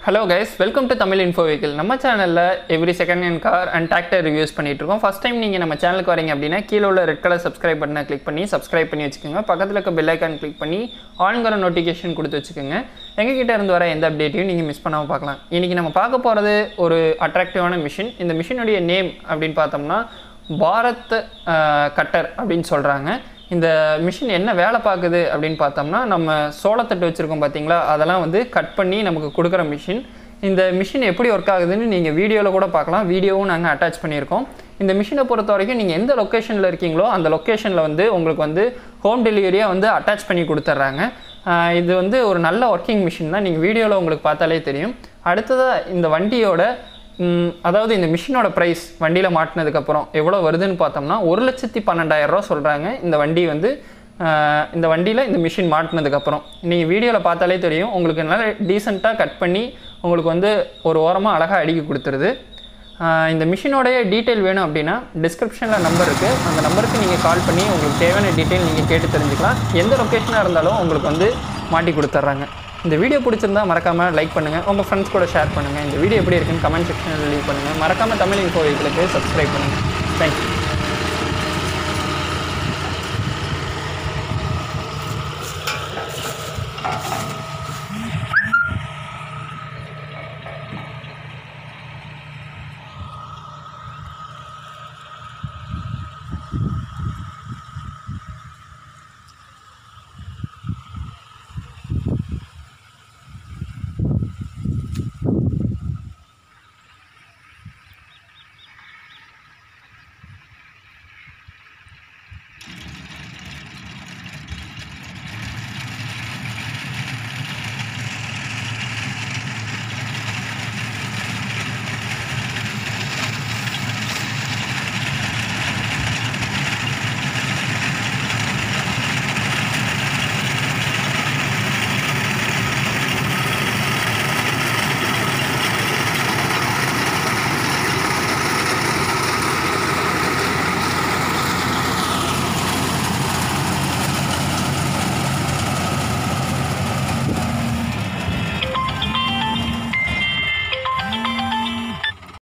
hello guys welcome to Tamil info vehicle நம்ம சேனலில் every second hand car and tractor reviews பண்ணிட்டு இருக்கோம் first time நீங்கள் நம்ம சேனலுக்கு வரீங்க அப்படின்னா கீழே உள்ள ரெட் கலர் சப்ஸ்கிரைப் பட்டனை கிளிக் பண்ணி சப்ஸ்கிரைப் பண்ணி வச்சுக்கோங்க பக்கத்தில் இருக்க பெல் ஐக்கான் கிளிக் பண்ணி ஆன்கிற நோட்டிஃபிகேஷன் கொடுத்து வச்சுக்கோங்க எங்ககிட்ட இருந்து வர எந்த அப்டேட்டையும் நீங்கள் மிஸ் பண்ணாமல் பார்க்கலாம் இன்றைக்கி நம்ம பார்க்க போகிறது ஒரு அட்ராக்டிவான மிஷின் இந்த மிஷினுடைய நேம் அப்படின்னு பார்த்தோம்னா பாரத் அஹ், கட்டர் அப்படின்னு சொல்கிறாங்க இந்த மிஷின் என்ன வேலை பார்க்குது அப்படின்னு பார்த்தோம்னா நம்ம சோளத்தட்டு வச்சுருக்கோம் பார்த்தீங்களா அதெல்லாம் வந்து கட் பண்ணி நமக்கு கொடுக்குற மிஷின் இந்த மிஷின் எப்படி ஒர்க் ஆகுதுன்னு நீங்கள் வீடியோவில் கூட பார்க்கலாம் வீடியோவும் நாங்கள் அட்டாச் பண்ணியிருக்கோம் இந்த மிஷினை பொறுத்த வரைக்கும் நீங்கள் எந்த லொக்கேஷனில் இருக்கீங்களோ அந்த லொக்கேஷனில் வந்து உங்களுக்கு வந்து ஹோம் டெலிவரியாக வந்து அட்டாச் பண்ணி கொடுத்துட்றாங்க ஆஹ் இது வந்து ஒரு நல்ல ஒர்க்கிங் மிஷின் தான் நீங்கள் வீடியோவில் உங்களுக்கு பார்த்தாலே தெரியும் அடுத்ததாக இந்த வண்டியோட ம், அதாவது இந்த மிஷினோட ப்ரைஸ் வண்டியில் மாட்டினதுக்கப்புறம் எவ்வளோ வருதுன்னு பார்த்தோம்னா ஒரு லட்சத்தி பன்னெண்டாயிரம் ரூபா சொல்கிறாங்க இந்த வண்டி வந்து ஆஹ், இந்த வண்டியில் இந்த மிஷின் மாட்டினதுக்கப்புறம் நீங்கள் வீடியோவில் பார்த்தாலே தெரியும் உங்களுக்கு நல்லா டீசெண்டாக கட் பண்ணி உங்களுக்கு வந்து ஒரு ஓரமாக அழகாக அடுக்கி கொடுத்துருது ஆஹ், இந்த மிஷினோடைய டீட்டெயில் வேணும் அப்படின்னா டிஸ்கிரிப்ஷனில் நம்பர் இருக்குது அந்த நம்பருக்கு நீங்கள் கால் பண்ணி உங்களுக்கு தேவையான டீட்டெயில் நீங்கள் கேட்டு தெரிஞ்சுக்கலாம் எந்த லொக்கேஷனாக இருந்தாலும் உங்களுக்கு வந்து மாட்டி கொடுத்துட்றாங்க இந்த வீடியோ பிடிச்சிருந்தா மறக்காமல் லைக் பண்ணுங்கள் உங்கள் ஃப்ரெண்ட்ஸ் கூட ஷேர் பண்ணுங்கள் இந்த வீடியோ எப்படி இருக்குன்னு கமெண்ட் செக்ஷனில் லீவ் பண்ணுங்கள் மறக்காமல் தமிழ் இன்ஃபோ வீக்கிலுக்கு சப்ஸ்கிரைப் பண்ணுங்கள் தேங்க்யூ